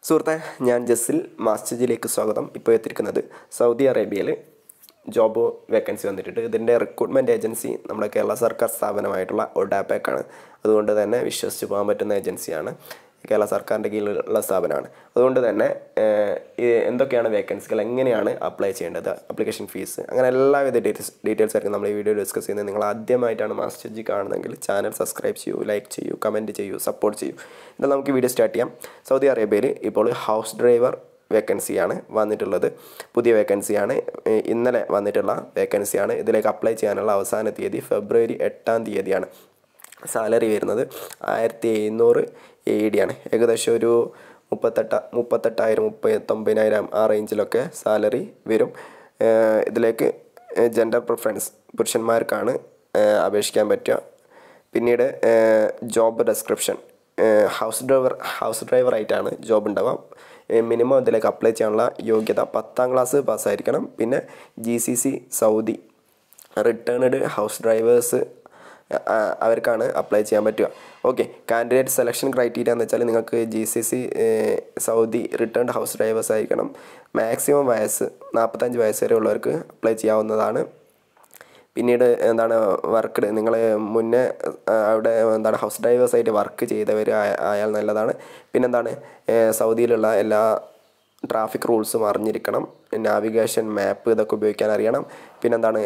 സുഹൃത്തെ ഞാൻ ജസ്സിൽ മാസ്റ്റേജിലേക്ക് സ്വാഗതം ഇപ്പോൾ എത്തിയിരിക്കുന്നത് സൗദി അറേബ്യയിൽ ജോബ് വേക്കൻസി വന്നിട്ടുണ്ട് ഇതിൻ്റെ റിക്രൂട്ട്മെൻറ്റ് ഏജൻസി നമ്മുടെ കേരള സർക്കാർ സ്ഥാപനമായിട്ടുള്ള ഒഡാപാക്കാണ് അതുകൊണ്ട് തന്നെ വിശ്വസിച്ച് പോകാൻ പറ്റുന്ന ഏജൻസിയാണ് കേരള സർക്കാരിൻ്റെ കീഴിലുള്ള സ്ഥാപനമാണ് അതുകൊണ്ട് തന്നെ ഏഹ്, ഈ എന്തൊക്കെയാണ് വേക്കൻസികൾ എങ്ങനെയാണ് അപ്ലൈ ചെയ്യേണ്ടത് അപ്ലിക്കേഷൻ ഫീസ് അങ്ങനെ എല്ലാവിധ ഡീറ്റെയിൽസ് ഡീറ്റെയിൽസ് ആയിരിക്കും നമ്മൾ ഈ വീഡിയോ ഡിസ്കസ് ചെയ്യുന്നത് നിങ്ങൾ ആദ്യമായിട്ടാണ് മാസ്റ്റർ ജി കാണുന്നതെങ്കിൽ ചാനൽ സബ്സ്ക്രൈബ് ചെയ്യൂ ലൈക്ക് ചെയ്യൂ കമൻറ്റ് ചെയ്യൂ സപ്പോർട്ട് ചെയ്യൂ എന്നാൽ നമുക്ക് വീഡിയോ സ്റ്റാർട്ട് ചെയ്യാം സൗദി അറേബ്യയിൽ ഇപ്പോൾ ഹൗസ് ഡ്രൈവർ വേക്കൻസിയാണ് വന്നിട്ടുള്ളത് പുതിയ വേക്കൻസിയാണ് ഏഹ് ഇന്നലെ വന്നിട്ടുള്ള വേക്കൻസിയാണ് ഇതിലേക്ക് അപ്ലൈ ചെയ്യാനുള്ള അവസാന തീയതി ഫെബ്രുവരി എട്ടാം തീയതിയാണ് സാലറി വരുന്നത് ആയിരത്തി എഴുന്നൂറ് എ ഡി ആണ് ഏകദേശം ഒരു മുപ്പത്തെട്ട മുപ്പത്തെട്ടായിരം മുപ്പത്തൊമ്പതിനായിരം ആ റേഞ്ചിലൊക്കെ സാലറി വരും ഏഹ് ഇതിലേക്ക് ജെൻഡർ പ്രിഫറൻസ് പുരുഷന്മാർക്കാണ് ഏഹ് അപേക്ഷിക്കാൻ പറ്റുക പിന്നീട് job description house driver house ഡ്രൈവറായിട്ടാണ് ജോബ് ഉണ്ടാവുക മിനിമം ഇതിലേക്ക് അപ്ലൈ ചെയ്യാനുള്ള യോഗ്യത പത്താം ക്ലാസ് പാസ്സായിരിക്കണം പിന്നെ G C C Saudi returned house drivers അവർക്കാണ് അപ്ലൈ ചെയ്യാൻ പറ്റുക ഓക്കെ കാൻഡിഡേറ്റ് സെലക്ഷൻ ക്രൈറ്റീരിയ എന്ന് വെച്ചാൽ നിങ്ങൾക്ക് G C C Saudi returned house drivers ആയിരിക്കണം മാക്സിമം വയസ്സ് നാൽപ്പത്തഞ്ച് വയസ്സ് വരെ ഉള്ളവർക്ക് അപ്ലൈ ചെയ്യാവുന്നതാണ് പിന്നീട് എന്താണ് വർക്ക് നിങ്ങൾ മുന്നേ ആ, അവിടെ എന്താണ് ഹൗസ് ഡ്രൈവേഴ്സായിട്ട് വർക്ക് ചെയ്തവർ ആയ- ആയാൽ നല്ലതാണ് പിന്നെന്താണ് ഏ, സൗദിയിലുള്ള എല്ലാ ട്രാഫിക് റൂൾസും അറിഞ്ഞിരിക്കണം നാവിഗേഷൻ മാപ്പ് ഇതൊക്കെ ഉപയോഗിക്കാൻ അറിയണം പിന്നെന്താണ്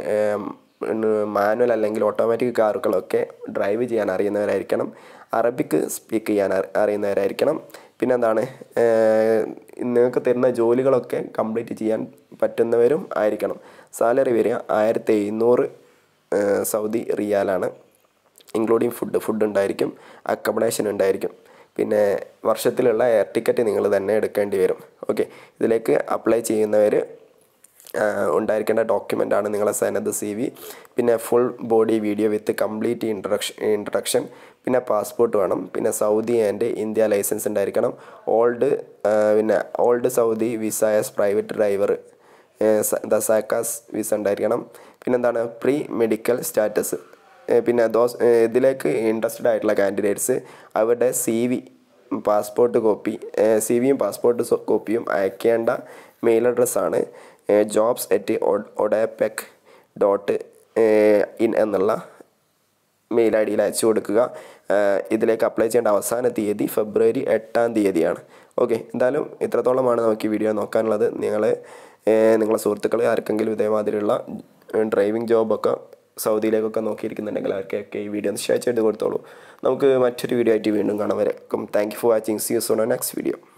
മാനുവൽ അല്ലെങ്കിൽ ഓട്ടോമാറ്റിക് കാറുകളൊക്കെ ഡ്രൈവ് ചെയ്യാൻ അറിയുന്നവരായിരിക്കണം അറബിക്ക് സ്പീക്ക് ചെയ്യാൻ അറി- അറിയുന്നവരായിരിക്കണം പിന്നെന്താണ് ഏഹ് നിങ്ങൾക്ക് തരുന്ന ജോലികളൊക്കെ കംപ്ലീറ്റ് ചെയ്യാൻ പറ്റുന്നവരും ആയിരിക്കണം സാലറി വരിക ആയിരത്തി എഴുന്നൂറ് സൗദി റിയാലാണ് ഇൻക്ലൂഡിങ് ഫുഡ് ഫുഡ് ഉണ്ടായിരിക്കും അക്കമഡേഷൻ ഉണ്ടായിരിക്കും പിന്നെ വർഷത്തിലുള്ള എയർ ടിക്കറ്റ് നിങ്ങൾ തന്നെ എടുക്കേണ്ടി വരും ഓക്കെ ഇതിലേക്ക് അപ്ലൈ ചെയ്യുന്നവർ ഉണ്ടായിരിക്കേണ്ട ഡോക്യുമെൻ്റ് ആണ് നിങ്ങളെ സനത് സി വി പിന്നെ full body video with complete introduction introduction പിന്നെ പാസ്പോർട്ട് വേണം പിന്നെ സൗദി ആൻഡ് ഇന്ത്യ ലൈസൻസ് ഉണ്ടായിരിക്കണം ഓൾഡ് പിന്നെ old Saudi visa as private driver the സാക്കാസ് വിസ ഉണ്ടായിരിക്കണം പിന്നെന്താണ് പ്രീ മെഡിക്കൽ സ്റ്റാറ്റസ് പിന്നെ ദോസ് ഏഹ് ഇതിലേക്ക് ഇൻട്രസ്റ്റഡ് ആയിട്ടുള്ള കാൻഡിഡേറ്റ്സ് അവരുടെ C V passport copy C വിയും പാസ്പോർട്ട് കോപ്പിയും അയക്കേണ്ട മെയിൽ അഡ്രസ്സാണ് jobs at ODEPC dot in എന്നുള്ള മെയിൽ ഐ ഡിയിൽ അയച്ചു കൊടുക്കുക ഏഹ് ഇതിലേക്ക് അപ്ലൈ ചെയ്യേണ്ട അവസാന തീയതി ഫെബ്രുവരി എട്ടാം തീയതിയാണ് ഓക്കെ എന്തായാലും ഇത്രത്തോളമാണ് നമുക്ക് ഈ വീഡിയോ നോക്കാനുള്ളത് നിങ്ങൾ നിങ്ങളെ സുഹൃത്തുക്കൾ ആർക്കെങ്കിലും ഇതേമാതിരിയുള്ള ഡ്രൈവിംഗ് ജോബൊക്കെ സൗദിയിലേക്കൊക്കെ നോക്കിയിരിക്കുന്നുണ്ടെങ്കിൽ അവർക്കൊക്കെ ഈ വീഡിയോ ഒന്ന് ഷെയർ ചെയ്ത് കൊടുത്തോളൂ നമുക്ക് മറ്റൊരു വീഡിയോ ആയിട്ട് വീണ്ടും കാണാം വരേക്കും thank you for watching see you soon next video